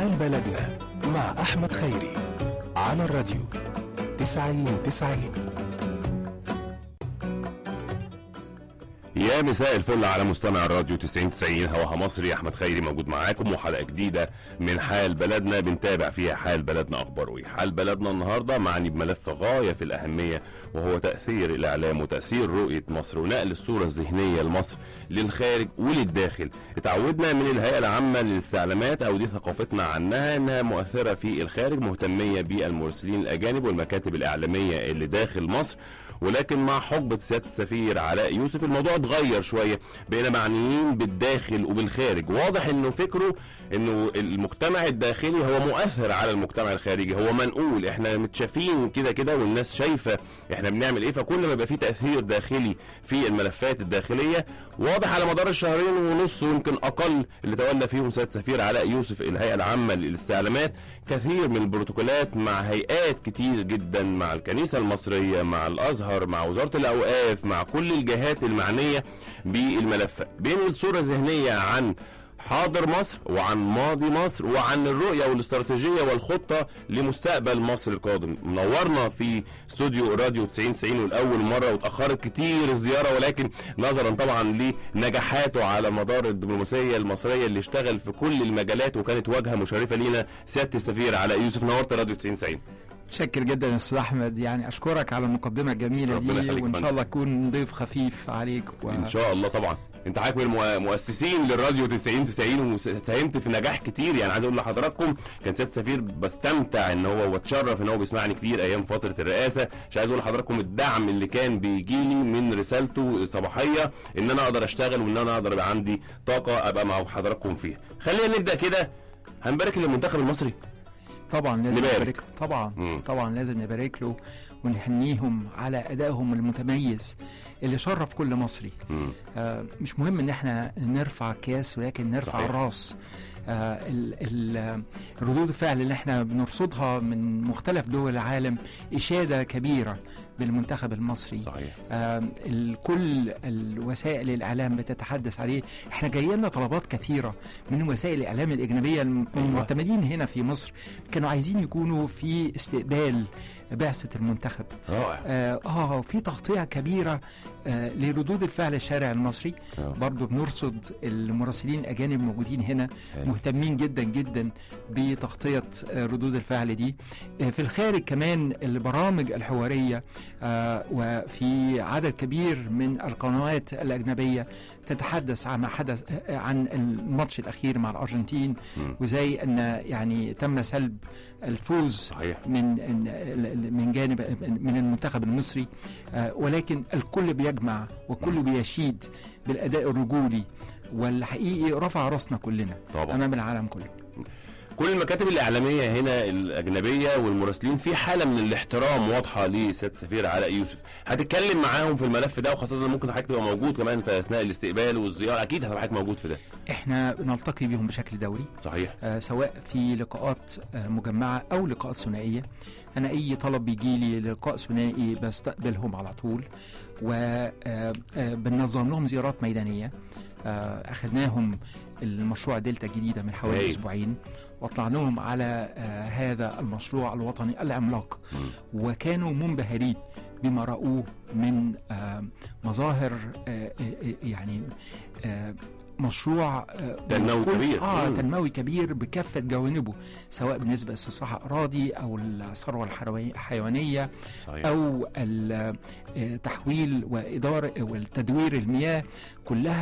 حال بلدنا مع أحمد خيري على الراديو تسعين تسعين يا مساء الفل على مستمع الراديو 90 90 هواها مصري احمد خيري موجود معاكم وحلقه جديده من حال بلدنا بنتابع فيها حال بلدنا اخباره ايه حال بلدنا النهارده معني بملف غايه في الاهميه وهو تاثير الاعلام وتاثير رؤيه مصر ونقل الصوره الذهنيه لمصر للخارج وللداخل اتعودنا من الهيئه العامه للاستعلامات او دي ثقافتنا عنها انها مؤثره في الخارج مهتميه بالمرسلين الاجانب والمكاتب الاعلاميه اللي داخل مصر ولكن مع حقبة سيادة السفير علاء يوسف الموضوع اتغير شوية بقينا معنيين بالداخل وبالخارج واضح انه فكره انه المجتمع الداخلي هو مؤثر على المجتمع الخارجي هو منقول احنا متشافين كده كده والناس شايفة احنا بنعمل ايه فكل ما يبقى في تأثير داخلي في الملفات الداخلية واضح على مدار الشهرين ونص ويمكن اقل اللي تولى فيهم سيادة السفير علاء يوسف الهيئة العامة للاستعلامات كثير من البروتوكولات مع هيئات كتير جدا مع الكنيسة المصرية مع الازهر مع وزارة الاوقاف مع كل الجهات المعنية بالملف بينقل صورة ذهنية عن حاضر مصر وعن ماضي مصر وعن الرؤية والاستراتيجية والخطة لمستقبل مصر القادم منورنا في استوديو راديو 90 90 والأول مرة وتأخرت كتير الزيارة ولكن نظرا طبعا لنجاحاته على مدار الدبلوماسية المصرية اللي اشتغل في كل المجالات وكانت واجهة مشرفة لينا سيادة السفير علاء يوسف نورت راديو 90 90 شكر جدا يا استاذ احمد يعني اشكرك على المقدمه الجميله ربنا دي يخليك وان فندم. شاء الله اكون ضيف خفيف عليك و... ان شاء الله طبعا انت حضرتك من المؤسسين للراديو 90 90 وساهمت في نجاح كتير يعني عايز اقول لحضراتكم كان سياده سفير بستمتع ان هو واتشرف ان هو بيسمعني كتير ايام فتره الرئاسه مش عايز اقول لحضراتكم الدعم اللي كان بيجي لي من رسالته صباحيه ان انا اقدر اشتغل وان انا اقدر يبقى عندي طاقه ابقى مع حضراتكم فيها خلينا نبدا كده هنبارك للمنتخب المصري طبعا لازم نبارك. نبارك له طبعا مم. طبعا لازم نبارك له ونهنيهم على ادائهم المتميز اللي شرف كل مصري مم. آه مش مهم ان احنا نرفع كاس ولكن نرفع صحيح. الراس آه ال- ال- ردود الفعل اللي احنا بنرصدها من مختلف دول العالم اشاده كبيره بالمنتخب المصري صحيح آه، ال- كل الوسائل الاعلام بتتحدث عليه احنا جاي لنا طلبات كثيره من وسائل الاعلام الاجنبيه الم- أيوة. المعتمدين هنا في مصر كانوا عايزين يكونوا في استقبال بعثه المنتخب رائع اه, آه في تغطيه كبيره آه لردود الفعل الشارع المصري آه. برضو بنرصد المراسلين الاجانب موجودين هنا أيوة. مهتمين جدا جدا بتغطيه آه، ردود الفعل دي آه، في الخارج كمان البرامج الحواريه آه، وفي عدد كبير من القنوات الاجنبيه تتحدث عن ما حدث آه، عن الماتش الاخير مع الارجنتين مم. وزي ان يعني تم سلب الفوز صحيح من من جانب من المنتخب المصري آه، ولكن الكل بيجمع والكل بيشيد بالاداء الرجولي والحقيقي رفع راسنا كلنا طبعا امام العالم كله كل المكاتب الإعلامية هنا الأجنبية والمراسلين في حالة من الاحترام واضحة لسيادة السفير علاء يوسف هتتكلم معاهم في الملف ده وخاصة إن ممكن حضرتك تبقى موجود كمان في أثناء الاستقبال والزيارة أكيد هتبقى حضرتك موجود في ده احنا بنلتقي بيهم بشكل دوري صحيح آه، سواء في لقاءات آه، مجمعة أو لقاءات ثنائية أنا أي طلب بيجي لي لقاء ثنائي بستقبلهم على طول وبنظم لهم زيارات ميدانية آه، أخذناهم المشروع دلتا الجديدة من حوالي هايل. أسبوعين وطلعناهم على آه، هذا المشروع الوطني العملاق مم. وكانوا منبهرين بما رأوه من آه، مظاهر آه، آه، يعني آه، مشروع آه، تنموي بكل- كبير. اه مم. تنموي كبير بكافه جوانبه سواء بالنسبه لاستصلاح اراضي او الثروه الحروي- الحيوانيه صحيح او ال- آه، تحويل واداره والتدوير المياه كلها